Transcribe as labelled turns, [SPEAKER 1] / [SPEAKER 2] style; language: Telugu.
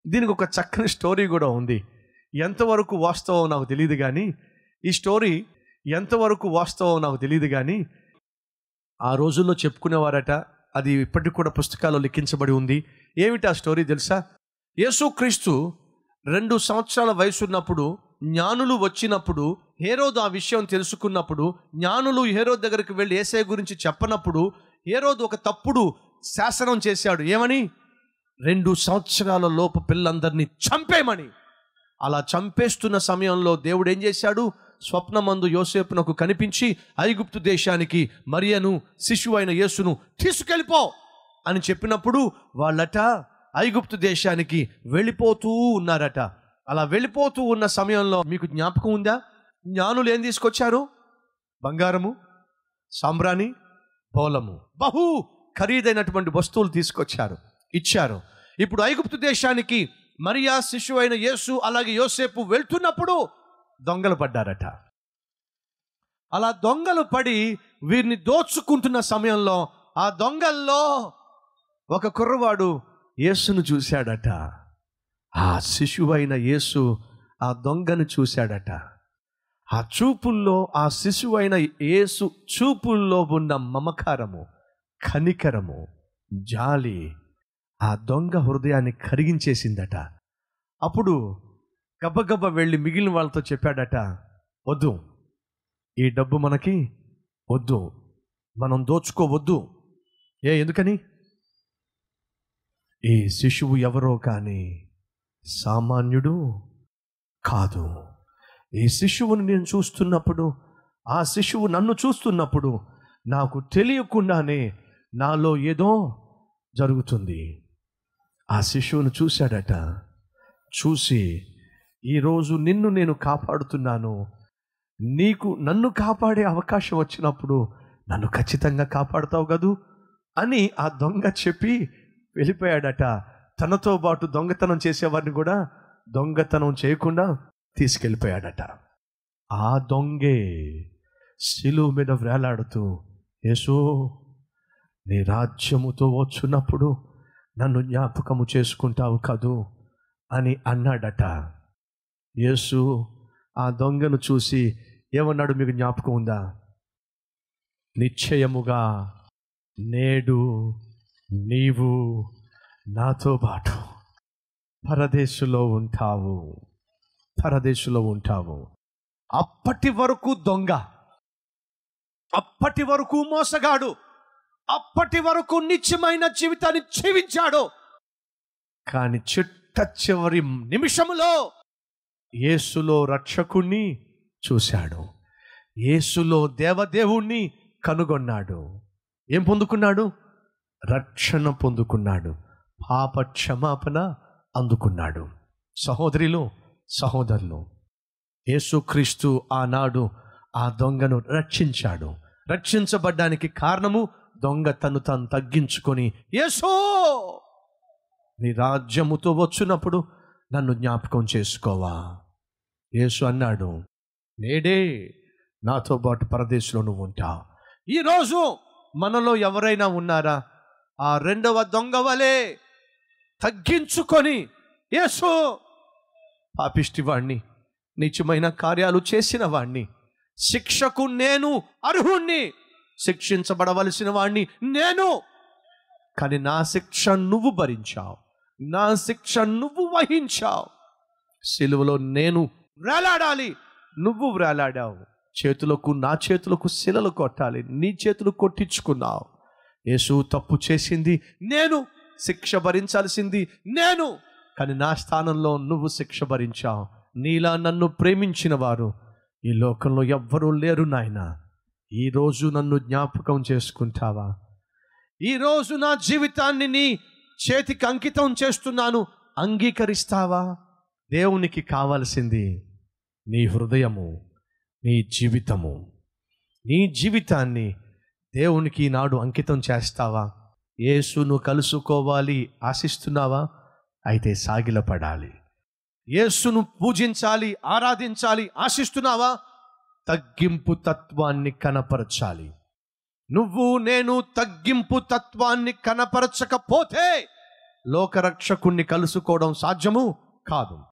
[SPEAKER 1] దీనికి ఒక చక్కని స్టోరీ కూడా ఉంది ఎంతవరకు వాస్తవం నాకు తెలియదు కానీ ఈ స్టోరీ ఎంతవరకు వాస్తవం నాకు తెలియదు కానీ ఆ రోజుల్లో చెప్పుకునేవారట అది ఇప్పటికి కూడా పుస్తకాల్లో లిఖించబడి ఉంది ఏమిటి ఆ స్టోరీ తెలుసా యేసుక్రీస్తు రెండు సంవత్సరాల వయసు ఉన్నప్పుడు జ్ఞానులు వచ్చినప్పుడు హేరోదు ఆ విషయం తెలుసుకున్నప్పుడు జ్ఞానులు హేరోద్ దగ్గరికి వెళ్ళి ఏసే గురించి చెప్పనప్పుడు హేరోదు ఒక తప్పుడు శాసనం చేశాడు ఏమని రెండు సంవత్సరాల లోపు పిల్లలందరినీ చంపేమని అలా చంపేస్తున్న సమయంలో దేవుడు ఏం చేశాడు స్వప్నమందు యోసేపునకు కనిపించి ఐగుప్తు దేశానికి మరియను శిశువు అయిన యేసును తీసుకెళ్ళిపో అని చెప్పినప్పుడు వాళ్ళట ఐగుప్తు దేశానికి వెళ్ళిపోతూ ఉన్నారట అలా వెళ్ళిపోతూ ఉన్న సమయంలో మీకు జ్ఞాపకం ఉందా జ్ఞానులు ఏం తీసుకొచ్చారు బంగారము సాంబ్రాణి బోలము బహు ఖరీదైనటువంటి వస్తువులు తీసుకొచ్చారు ఇచ్చారు ఇప్పుడు ఐగుప్తు దేశానికి మరియా శిశువు అయిన యేసు అలాగే యోసేపు వెళ్తున్నప్పుడు దొంగలు పడ్డారట అలా దొంగలు పడి వీరిని దోచుకుంటున్న సమయంలో ఆ దొంగల్లో ఒక కుర్రవాడు యేసును చూశాడట ఆ శిశువైన యేసు ఆ దొంగను చూశాడట ఆ చూపుల్లో ఆ శిశువైన యేసు చూపుల్లో ఉన్న మమకారము కనికరము జాలి ఆ దొంగ హృదయాన్ని కరిగించేసిందట అప్పుడు గబగబ వెళ్ళి మిగిలిన వాళ్ళతో చెప్పాడట వద్దు ఈ డబ్బు మనకి వద్దు మనం దోచుకోవద్దు ఏ ఎందుకని ఈ శిశువు ఎవరో కానీ సామాన్యుడు కాదు ఈ శిశువుని నేను చూస్తున్నప్పుడు ఆ శిశువు నన్ను చూస్తున్నప్పుడు నాకు తెలియకుండానే నాలో ఏదో జరుగుతుంది ఆ శిశువును చూశాడట చూసి ఈరోజు నిన్ను నేను కాపాడుతున్నాను నీకు నన్ను కాపాడే అవకాశం వచ్చినప్పుడు నన్ను ఖచ్చితంగా కాపాడుతావు కదూ అని ఆ దొంగ చెప్పి వెళ్ళిపోయాడట తనతో పాటు దొంగతనం చేసేవారిని కూడా దొంగతనం చేయకుండా తీసుకెళ్ళిపోయాడట ఆ దొంగే శిలువ మీద వేలాడుతూ యేసు నీ రాజ్యముతో వచ్చున్నప్పుడు నన్ను జ్ఞాపకము చేసుకుంటావు కదూ అని అన్నాడట యేసు ఆ దొంగను చూసి ఏమన్నాడు మీకు జ్ఞాపకం ఉందా నిశ్చయముగా నేడు నీవు నాతో పాటు పరదేశులో ఉంటావు పరదేశులో ఉంటావు అప్పటి వరకు దొంగ అప్పటి వరకు మోసగాడు అప్పటి వరకు నిత్యమైన జీవితాన్ని జీవించాడు కానీ చిట్ట చివరి నిమిషములో యేసులో రక్షకుణ్ణి చూశాడు యేసులో దేవదేవుణ్ణి కనుగొన్నాడు ఏం పొందుకున్నాడు రక్షణ పొందుకున్నాడు పాప క్షమాపణ అందుకున్నాడు సహోదరిలో సహోదరులు యేసుక్రీస్తు ఆనాడు ఆ దొంగను రక్షించాడు రక్షించబడ్డానికి కారణము దొంగ తను తాను తగ్గించుకొని యేసో నీ రాజ్యముతో వచ్చినప్పుడు నన్ను జ్ఞాపకం చేసుకోవా యేసు అన్నాడు నేడే నాతో పాటు పరదేశంలో నువ్వు ఉంటావు ఈరోజు మనలో ఎవరైనా ఉన్నారా ఆ రెండవ దొంగ వలె తగ్గించుకొని యేసు పాపిష్టి వాణ్ణి నిత్యమైన కార్యాలు చేసిన వాణ్ణి శిక్షకు నేను అర్హుణ్ణి శిక్షించబడవలసిన వాణ్ణి నేను కానీ నా శిక్ష నువ్వు భరించావు నా శిక్ష నువ్వు వహించావు సిలువలో నేను వేలాడాలి నువ్వు వేలాడావు చేతులకు నా చేతులకు శిలలు కొట్టాలి నీ చేతులు కొట్టించుకున్నావు యేసు తప్పు చేసింది నేను శిక్ష భరించాల్సింది నేను కానీ నా స్థానంలో నువ్వు శిక్ష భరించావు నీలా నన్ను ప్రేమించిన వారు ఈ లోకంలో ఎవ్వరూ లేరు నాయన ఈరోజు నన్ను జ్ఞాపకం చేసుకుంటావా ఈరోజు నా జీవితాన్ని నీ చేతికి అంకితం చేస్తున్నాను అంగీకరిస్తావా దేవునికి కావలసింది నీ హృదయము నీ జీవితము నీ జీవితాన్ని దేవునికి నాడు అంకితం చేస్తావా యేసును కలుసుకోవాలి ఆశిస్తున్నావా అయితే సాగిలపడాలి యేసును పూజించాలి ఆరాధించాలి ఆశిస్తున్నావా తగ్గింపు తత్వాన్ని కనపరచాలి నువ్వు నేను తగ్గింపు తత్వాన్ని కనపరచకపోతే లోకరక్షకుణ్ణి కలుసుకోవడం సాధ్యము కాదు